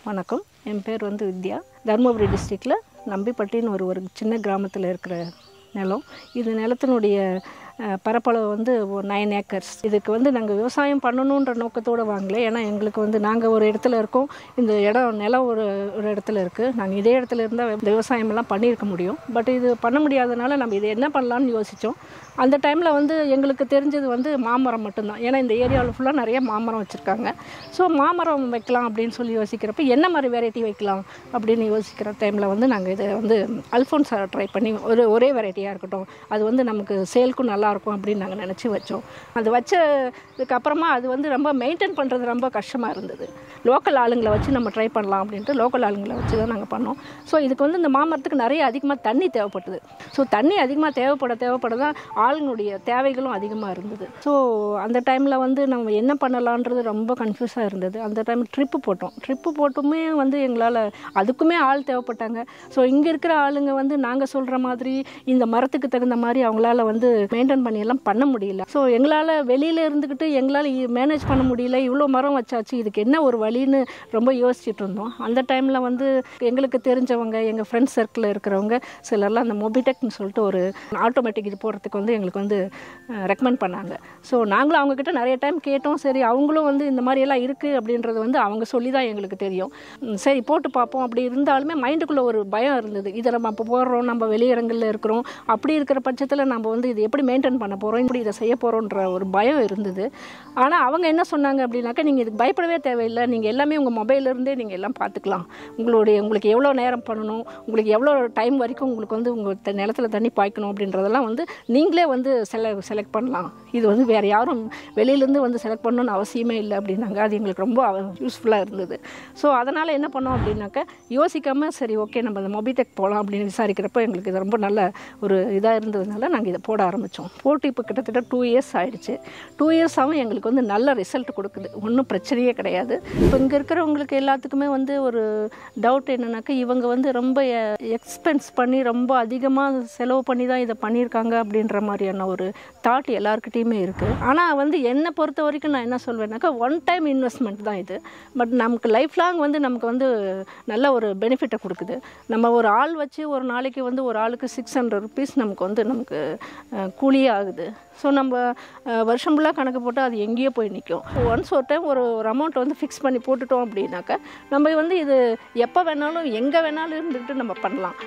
வணக்கம் என் பேர் வந்து வித்யா தருமபுரி டிஸ்ட்ரிக்டில் நம்பிப்பட்டின்னு ஒரு ஒரு சின்ன கிராமத்தில் இருக்கிற நிலம் இது நிலத்தினுடைய அஹ், பரப்பளவு வந்து நைன் ஏக்கர்ஸ் இதுக்கு வந்து நாங்கள் விவசாயம் பண்ணணுன்ற நோக்கத்தோடு வாங்கல ஏன்னா எங்களுக்கு வந்து நாங்கள் ஒரு இடத்துல இருக்கோம் இந்த இடம் நிலம் ஒரு ஒரு இடத்துல இருக்குது நாங்கள் இதே இடத்துல இருந்தால் இந்த விவசாயமெல்லாம் பண்ணியிருக்க முடியும் பட் இது பண்ண முடியாதனால நம்ம இது என்ன பண்ணலாம்னு யோசித்தோம் அந்த டைமில் வந்து எங்களுக்கு தெரிஞ்சது வந்து மாமரம் மட்டும்தான் ஏன்னா இந்த ஏரியாவில் ஃபுல்லாக நிறைய மாமரம் வச்சுருக்காங்க ஸோ மாமரம் வைக்கலாம் அப்படின்னு சொல்லி யோசிக்கிறப்ப என்ன மாதிரி வெரைட்டி வைக்கலாம் அப்படின்னு யோசிக்கிற டைமில் வந்து நாங்கள் இதை வந்து அல்ஃபோன்ஸா ட்ரை பண்ணி ஒரு ஒரே வெரைட்டியாக இருக்கட்டும் அது வந்து நமக்கு சேல்க்கும் நல்லாயிருக்கும் அப்படின்னு நாங்கள் நினச்சி வச்சோம் அது வச்சதுக்கு அப்புறமா அது வந்து ரொம்ப மெயின்டைன் பண்ணுறது ரொம்ப கஷ்டமாக இருந்தது லோக்கல் ஆளுங்களை வச்சு நம்ம ட்ரை பண்ணலாம் அப்படின்ட்டு லோக்கல் ஆளுங்களை வச்சு தான் நாங்கள் பண்ணோம் ஸோ இதுக்கு வந்து இந்த மாமரத்துக்கு நிறைய அதிகமாக தண்ணி தேவைப்பட்டது ஸோ தண்ணி அதிகமாக தேவைப்பட தேவைப்பட தான் ஆளுங்களுடைய தேவைகளும் அதிகமாக இருந்தது ஸோ அந்த டைமில் வந்து நம்ம என்ன பண்ணலான்றது ரொம்ப கன்ஃபியூஸாக இருந்தது அந்த டைம் ட்ரிப்பு போட்டோம் ட்ரிப்பு போட்டுமே வந்து எங்களால் அதுக்குமே ஆள் தேவைப்பட்டாங்க ஸோ இங்கே இருக்கிற ஆளுங்க வந்து நாங்கள் சொல்கிற மாதிரி இந்த மரத்துக்கு தகுந்த மாதிரி அவங்களால வந்து மெயின்டைன் பண்ணி எல்லாம் பண்ண முடியல ஸோ எங்களால் வெளியில் இருந்துக்கிட்டு எங்களால் மேனேஜ் பண்ண முடியல இவ்வளோ மரம் வச்சாச்சு இதுக்கு என்ன ஒரு வழின்னு ரொம்ப யோசிச்சுட்டு இருந்தோம் அந்த டைமில் வந்து எங்களுக்கு தெரிஞ்சவங்க எங்கள் ஃப்ரெண்ட்ஸ் சர்க்கிளில் இருக்கிறவங்க சிலர்லாம் அந்த மொபிடெக்னு சொல்லிட்டு ஒரு ஆட்டோமேட்டிக் இது போடுறதுக்கு வந்து எங்களுக்கு வந்து ரெக்கமெண்ட் பண்ணாங்க ஸோ நாங்களும் அவங்கக்கிட்ட நிறைய டைம் கேட்டோம் சரி அவங்களும் வந்து இந்த மாதிரி எல்லாம் இருக்குது அப்படின்றது வந்து அவங்க சொல்லி தான் எங்களுக்கு தெரியும் ம், சரி போட்டு பார்ப்போம் அப்படி இருந்தாலுமே மைண்டுக்குள்ளே ஒரு பயம் இருந்தது இதை நம்ம அப்போ போடுறோம் நம்ம வெளியிடங்களில் இருக்கிறோம் அப்படி இருக்கிற பட்சத்தில் நம்ம வந்து இது எப்படி மெயின்டைன் பண்ண போகிறோம் இப்படி இதை செய்ய போகிறோன்ற ஒரு பயம் இருந்தது ஆனால் அவங்க என்ன சொன்னாங்க அப்படின்னாக்கா நீங்கள் இதுக்கு பயப்படவே தேவையில்லை நீங்கள் எல்லாமே உங்கள் மொபைல்லேருந்தே நீங்கள் எல்லாம் பார்த்துக்கலாம் உங்களுடைய உங்களுக்கு எவ்வளோ நேரம் பண்ணணும் உங்களுக்கு எவ்வளோ டைம் வரைக்கும் உங்களுக்கு வந்து உங்கள் நிலத்தில் தண்ணி பாய்க்கணும் அப்படின்றதெல்லாம் வந்து நீங்களே வந்து செல செலக்ட் பண்ணலாம் இது வந்து வேறு யாரும் வெளியிலேருந்து வந்து செலக்ட் பண்ணணும்னு அவசியமே இல்லை அப்படின்னாங்க அது எங்களுக்கு ரொம்ப யூஸ்ஃபுல்லாக இருந்தது ஸோ அதனால் என்ன பண்ணோம் அப்படின்னாக்கா யோசிக்காமல் சரி ஓகே நம்ம இந்த மொபிடெக் போகலாம் அப்படின்னு விசாரிக்கிறப்போ எங்களுக்கு இது ரொம்ப நல்ல ஒரு இதாக இருந்ததுனால நாங்கள் இதை போட ஆரம்பித்தோம் போட்டு இப்போ கிட்டத்தட்ட டூ இயர்ஸ் ஆயிடுச்சு டூ இயர்ஸாகவும் எங்களுக்கு வந்து நல்ல ரிசல்ட் கொடுக்குது ஒன்றும் பிரச்சனையே கிடையாது இப்போ இங்கே இருக்கிறவங்களுக்கு எல்லாத்துக்குமே வந்து ஒரு டவுட் என்னன்னாக்கா இவங்க வந்து ரொம்ப எக்ஸ்பென்ஸ் பண்ணி ரொம்ப அதிகமாக செலவு பண்ணி தான் இதை பண்ணியிருக்காங்க அப்படின்ற மாதிரியான ஒரு தாட் எல்லாருக்கிட்டேயுமே இருக்குது ஆனால் வந்து என்னை பொறுத்த வரைக்கும் நான் என்ன சொல்வேன்னாக்கா ஒன் டைம் இன்வெஸ்ட்மெண்ட் தான் இது பட் நமக்கு லைஃப் லாங் வந்து நமக்கு வந்து நல்ல ஒரு பெனிஃபிட்டை கொடுக்குது நம்ம ஒரு ஆள் வச்சு ஒரு நாளைக்கு வந்து ஒரு ஆளுக்கு சிக்ஸ் ஹண்ட்ரட் ருபீஸ் நமக்கு வந்து நமக்கு அஹ், கூலியே ஆகுது ஸோ நம்ம அஹ், வருஷம் ஃபுல்லாக கணக்கு போட்டு அது எங்கேயோ போய் நிற்கும் ஒன்ஸ் ஒரு டைம் ஒரு ஒரு அமௌண்ட் வந்து ஃபிக்ஸ் பண்ணி போட்டுட்டோம் அப்படின்னாக்கா நம்ம வந்து இது எப்போ வேணாலும் எங்கே வேணாலும் இருந்துக்கிட்டு நம்ம பண்ணலாம்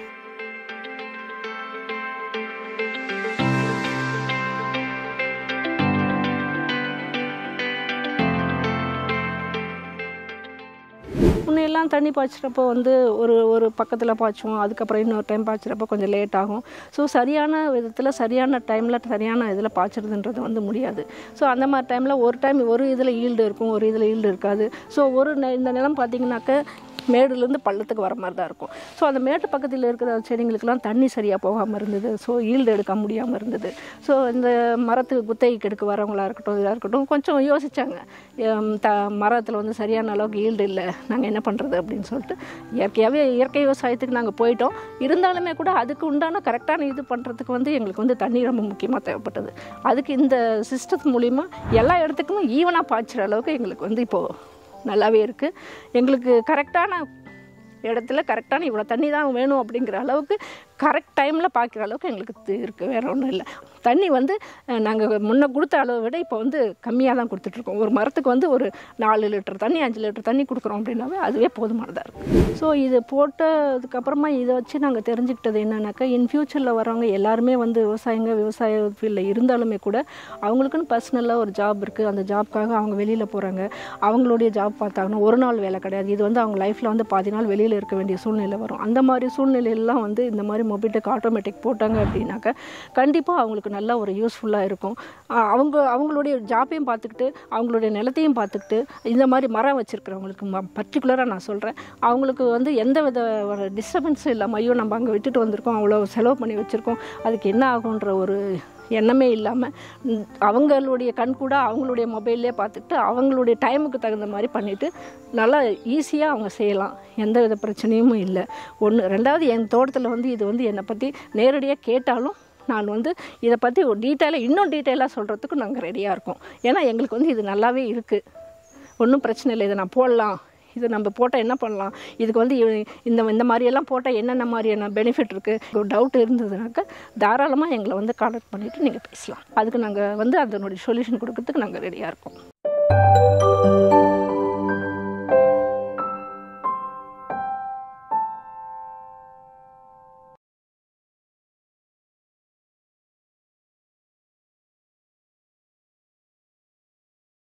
முன்னையெல்லாம் தண்ணி பாய்ச்சுறப்போ வந்து ஒரு ஒரு பக்கத்தில் பாய்ச்சுவோம் அதுக்கப்புறம் இன்னொரு டைம் பாய்ச்சுறப்போ கொஞ்சம் லேட் ஆகும் ஸோ சரியான விதத்தில் சரியான டைமில் சரியான இதில் பாய்ச்சறதுன்றது வந்து முடியாது ஸோ அந்த மாதிரி டைமில் ஒரு டைம் ஒரு இதில் ஈல்டு இருக்கும் ஒரு இதில் ஈல்டு இருக்காது ஸோ ஒரு நெ- இந்த நிலம் பார்த்தீங்கன்னாக்க மேடுலேருந்து பள்ளத்துக்கு வர மாதிரி தான் இருக்கும் ஸோ அந்த மேட்டு பக்கத்தில் இருக்கிற செடிங்களுக்கெல்லாம் தண்ணி சரியாக போகாமல் இருந்தது ஸோ ஈல்டு எடுக்க முடியாமல் இருந்தது ஸோ இந்த மரத்துக்கு குத்தகைக்கு எடுக்க வரவங்களா இருக்கட்டும் இதாக இருக்கட்டும் கொஞ்சம் யோசிச்சாங்க எம், த மரத்தில் வந்து சரியான அளவுக்கு ஈல்டு இல்லை நாங்கள் என்ன பண்ணுறது அப்படின்னு சொல்லிட்டு இயற்கையாகவே இயற்கை விவசாயத்துக்கு நாங்கள் போயிட்டோம் இருந்தாலுமே கூட அதுக்கு உண்டான கரெக்டான இது பண்ணுறதுக்கு வந்து எங்களுக்கு வந்து தண்ணி ரொம்ப முக்கியமாக தேவைப்பட்டது அதுக்கு இந்த சிஸ்டத்து மூலிமா எல்லா இடத்துக்குமே ஈவனாக பாய்ச்சுற அளவுக்கு எங்களுக்கு வந்து இப்போது நல்லாவே இருக்குது எங்களுக்கு கரெக்டான இடத்துல கரெக்டான இவ்வளோ தண்ணி தான் வேணும் அப்படிங்கிற அளவுக்கு கரெக்ட் டைமில் பார்க்குற அளவுக்கு எங்களுக்கு இது இருக்குது வேறு ஒன்றும் இல்லை தண்ணி வந்து நாங்கள் முன்ன கொடுத்த அளவை விட இப்போ வந்து கம்மியாக தான் கொடுத்துட்ருக்கோம் ஒரு மரத்துக்கு வந்து ஒரு நாலு லிட்டர் தண்ணி அஞ்சு லிட்டர் தண்ணி கொடுக்குறோம் அப்படின்னாவே அதுவே போதுமானதாக இருக்குது ஸோ இது போட்டதுக்கப்புறமா இதை வச்சு நாங்கள் தெரிஞ்சுக்கிட்டது என்னன்னாக்கா இன் ஃப்யூச்சரில் வரவங்க எல்லாருமே வந்து விவசாயிங்க விவசாய ஃபீல்டில் இருந்தாலுமே கூட அவங்களுக்குன்னு பர்சனலாக ஒரு ஜாப் இருக்குது அந்த ஜாப்க்காக அவங்க வெளியில் போகிறாங்க அவங்களுடைய ஜாப் பார்த்தாங்கன்னா ஒரு நாள் வேலை கிடையாது இது வந்து அவங்க லைஃப்பில் வந்து பாதி நாள் வெளியில் இருக்க வேண்டிய சூழ்நிலை வரும் அந்த மாதிரி சூழ்நிலையெல்லாம் வந்து இந்த மாதிரி மொபிடெக் ஆட்டோமேட்டிக் போட்டாங்க அப்படின்னாக்கா கண்டிப்பாக அவங்களுக்கு நல்ல ஒரு யூஸ்ஃபுல்லாக இருக்கும் அஹ் அவங்க அவங்களுடைய ஜாப்பையும் பார்த்துக்கிட்டு அவங்களுடைய நிலத்தையும் பார்த்துக்கிட்டு இந்த மாதிரி மரம் வச்சுருக்கிறவங்களுக்கு பர்டிகுலராக நான் சொல்கிறேன் அவங்களுக்கு வந்து எந்த வித ஒரு டிஸ்டர்பன்ஸும் இல்லாமல் ஐயோ நம்ம அங்கே விட்டுட்டு வந்திருக்கோம் அவ்வளோ செலவு பண்ணி வச்சுருக்கோம் அதுக்கு என்ன ஆகுன்ற ஒரு எண்ணமே இல்லாமல் ம், அவங்களுடைய கண் கூட அவங்களுடைய மொபைல்லே பார்த்துட்டு அவங்களுடைய டைமுக்கு தகுந்த மாதிரி பண்ணிவிட்டு நல்லா ஈஸியாக அவங்க செய்யலாம் எந்த வித பிரச்சனையும் இல்லை ஒன்று ரெண்டாவது என் தோட்டத்தில் வந்து இது வந்து என்னை பற்றி நேரடியாக கேட்டாலும் நான் வந்து இதை பற்றி ஒரு டீட்டெயிலாக இன்னும் டீட்டெயிலாக சொல்கிறதுக்கு நாங்கள் ரெடியாக இருக்கோம் ஏன்னா எங்களுக்கு வந்து இது நல்லாவே இருக்குது ஒன்றும் பிரச்சனை இல்லை இதை நான் போடலாம் இது நம்ம போட்டால் என்ன பண்ணலாம் இதுக்கு வந்து இ- இந்த இந்த மாதிரியெல்லாம் போட்டால் என்னென்ன மாதிரியான பெனிஃபிட் இருக்குது டவுட் இருந்ததுனாக்கா தாராளமாக எங்களை வந்து கான்டாக்ட் பண்ணிவிட்டு நீங்கள் பேசலாம் அதுக்கு நாங்கள் வந்து அதனுடைய சொல்யூஷன் கொடுக்கறதுக்கு நாங்கள் ரெடியாக இருக்கோம்